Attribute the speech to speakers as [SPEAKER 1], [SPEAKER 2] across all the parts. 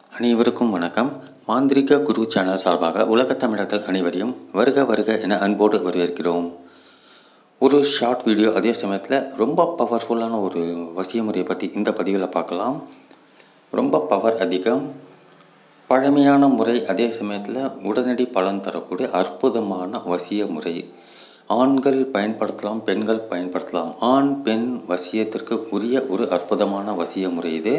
[SPEAKER 1] அனைவருக்கும் வணக்கம் மாந்திரிக குரு சேனல் சார்பாக உலகத் தமிழர்கள் அனைவரையும் வருக வருக என அன்போடு வரவேற்கிறோம் ஒரு ஷார்ட் வீடியோ அதே சமயத்தில் ரொம்ப பவர்ஃபுல்லான ஒரு வசிய முறையை பற்றி இந்த பதிவில் பார்க்கலாம் ரொம்ப பவர் அதிகம் பழமையான முறை அதே சமயத்தில் உடனடி பலன் தரக்கூடிய அற்புதமான வசிய முறை ஆண்கள் பயன்படுத்தலாம் பெண்கள் பயன்படுத்தலாம் ஆண் பெண் வசியத்திற்கு உரிய ஒரு அற்புதமான வசிய முறை இது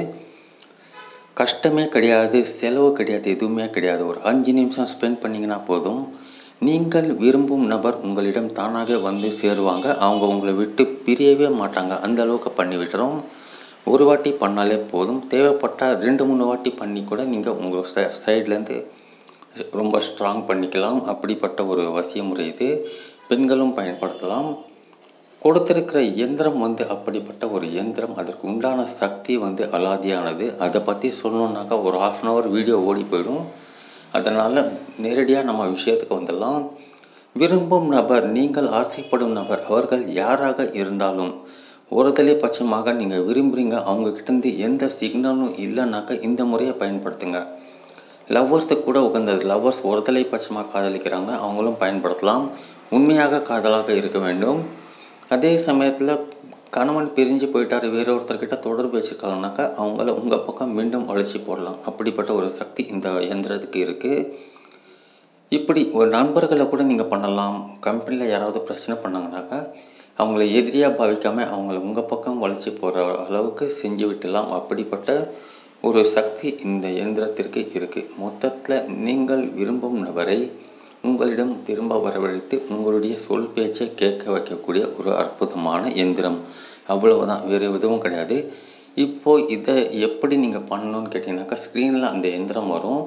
[SPEAKER 1] கஷ்டமே கிடையாது செலவு கிடையாது எதுவுமே கிடையாது ஒரு அஞ்சு நிமிஷம் ஸ்பெண்ட் பண்ணிங்கன்னா போதும் நீங்கள் விரும்பும் நபர் உங்களிடம் தானாக வந்து சேருவாங்க அவங்க உங்களை விட்டு பிரியவே மாட்டாங்க அந்த அளவுக்கு பண்ணி விட்டுறோம் ஒரு வாட்டி பண்ணாலே போதும் தேவைப்பட்டால் ரெண்டு மூணு வாட்டி பண்ணி கூட நீங்கள் உங்கள் சை சைட்லேருந்து ரொம்ப ஸ்ட்ராங் பண்ணிக்கலாம் அப்படிப்பட்ட ஒரு வசிய முறை இது பெண்களும் பயன்படுத்தலாம் கொடுத்திருக்கிற எந்திரம் வந்து அப்படிப்பட்ட ஒரு எந்திரம் அதற்கு உண்டான சக்தி வந்து அலாதியானது அதை பற்றி சொல்லணுன்னாக்கா ஒரு ஆஃப் அன் ஹவர் வீடியோ ஓடி போயிடும் அதனால் நேரடியாக நம்ம விஷயத்துக்கு வந்துடலாம் விரும்பும் நபர் நீங்கள் ஆசைப்படும் நபர் அவர்கள் யாராக இருந்தாலும் ஒருதலை பட்சமாக நீங்கள் விரும்புகிறீங்க அவங்கக்கிட்டேருந்து எந்த சிக்னலும் இல்லைனாக்கா இந்த முறையை பயன்படுத்துங்க லவ்வர்ஸுக்கு கூட உகந்தது லவ்வர்ஸ் ஒருதலை பட்சமாக காதலிக்கிறாங்க அவங்களும் பயன்படுத்தலாம் உண்மையாக காதலாக இருக்க வேண்டும் அதே சமயத்தில் கணவன் பிரிஞ்சு போயிட்டார் வேற ஒருத்தர்கிட்ட தொடர்பு வச்சுருக்காங்கனாக்கா அவங்கள உங்கள் பக்கம் மீண்டும் அழைச்சி போடலாம் அப்படிப்பட்ட ஒரு சக்தி இந்த எந்திரத்துக்கு இருக்குது இப்படி ஒரு நண்பர்களை கூட நீங்கள் பண்ணலாம் கம்பெனியில் யாராவது பிரச்சனை பண்ணாங்கனாக்கா அவங்கள எதிரியாக பாவிக்காமல் அவங்கள உங்கள் பக்கம் வளைச்சி போகிற அளவுக்கு செஞ்சு விட்டுலாம் அப்படிப்பட்ட ஒரு சக்தி இந்த எந்திரத்திற்கு இருக்குது மொத்தத்தில் நீங்கள் விரும்பும் நபரை உங்களிடம் திரும்ப வரவழைத்து உங்களுடைய சொல் பேச்சை கேட்க வைக்கக்கூடிய ஒரு அற்புதமான எந்திரம் அவ்வளவுதான் வேறு எதுவும் கிடையாது இப்போது இதை எப்படி நீங்கள் பண்ணணும்னு கேட்டிங்கனாக்கா ஸ்க்ரீனில் அந்த எந்திரம் வரும்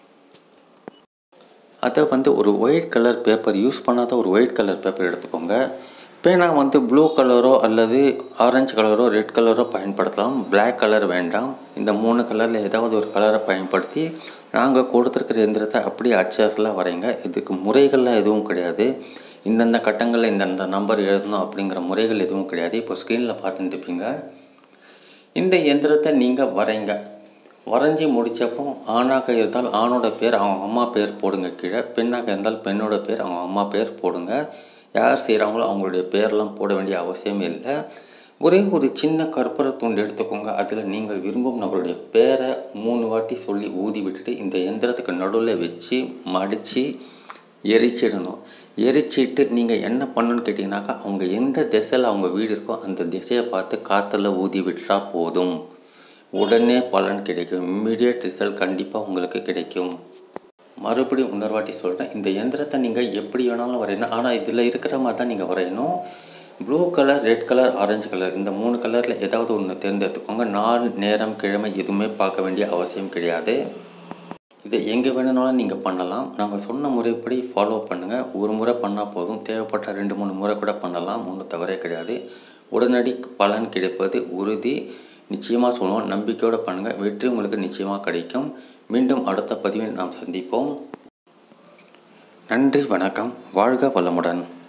[SPEAKER 1] அதை வந்து ஒரு ஒயிட் கலர் பேப்பர் யூஸ் பண்ணாத ஒரு ஒயிட் கலர் பேப்பர் எடுத்துக்கோங்க பேனா வந்து ப்ளூ கலரோ அல்லது ஆரஞ்சு கலரோ ரெட் கலரோ பயன்படுத்தலாம் பிளாக் கலர் வேண்டாம் இந்த மூணு கலரில் ஏதாவது ஒரு கலரை பயன்படுத்தி நாங்கள் கொடுத்துருக்கிற எந்திரத்தை அப்படியே அச்சாஸில் வரைங்க இதுக்கு முறைகள்லாம் எதுவும் கிடையாது இந்தந்த கட்டங்களில் இந்தந்த நம்பர் எழுதணும் அப்படிங்கிற முறைகள் எதுவும் கிடையாது இப்போ ஸ்க்ரீனில் பார்த்துட்டு இருப்பீங்க இந்த எந்திரத்தை நீங்கள் வரைங்க வரைஞ்சி முடித்தப்போ ஆணாக இருந்தால் ஆணோட பேர் அவங்க அம்மா பேர் போடுங்க கீழே பெண்ணாக இருந்தால் பெண்ணோட பேர் அவங்க அம்மா பேர் போடுங்க யார் செய்கிறாங்களோ அவங்களுடைய பேரெலாம் போட வேண்டிய அவசியமே இல்லை ஒரே ஒரு சின்ன கற்பூர துண்டு எடுத்துக்கோங்க அதில் நீங்கள் விரும்பும் நபருடைய பேரை மூணு வாட்டி சொல்லி ஊதி விட்டுட்டு இந்த எந்திரத்துக்கு நடுவில் வச்சு மடித்து எரிச்சிடணும் எரிச்சிட்டு நீங்கள் என்ன பண்ணணுன்னு கேட்டிங்கனாக்கா அவங்க எந்த திசையில் அவங்க வீடு இருக்கோ அந்த திசையை பார்த்து காற்றுல ஊதி விட்டால் போதும் உடனே பலன் கிடைக்கும் இம்மிடியட் ரிசல்ட் கண்டிப்பாக உங்களுக்கு கிடைக்கும் மறுபடியும் இன்னொரு சொல்கிறேன் இந்த எந்திரத்தை நீங்கள் எப்படி வேணாலும் வரையணும் ஆனால் இதில் இருக்கிற மாதிரி தான் நீங்கள் வரையணும் blue colour red colour orange colour இந்த மூணு கலரில் ஏதாவது ஒன்று தேர்ந்தெடுத்துக்கோங்க நாள் நேரம் கிழமை எதுவுமே பார்க்க வேண்டிய அவசியம் கிடையாது இதை எங்கே வேணும்னாலும் நீங்கள் பண்ணலாம் நாங்கள் சொன்ன முறைப்படி ஃபாலோ பண்ணுங்கள் ஒரு முறை பண்ணால் போதும் தேவைப்பட்ட ரெண்டு மூணு முறை கூட பண்ணலாம் ஒன்றும் தவறே கிடையாது உடனடி பலன் கிடைப்பது உறுதி நிச்சயமாக சொல்லுவோம் நம்பிக்கையோடு பண்ணுங்கள் வெற்றி உங்களுக்கு நிச்சயமாக கிடைக்கும் மீண்டும் அடுத்த பதிவில் நாம் சந்திப்போம் நன்றி வணக்கம் வாழ்க வளமுடன்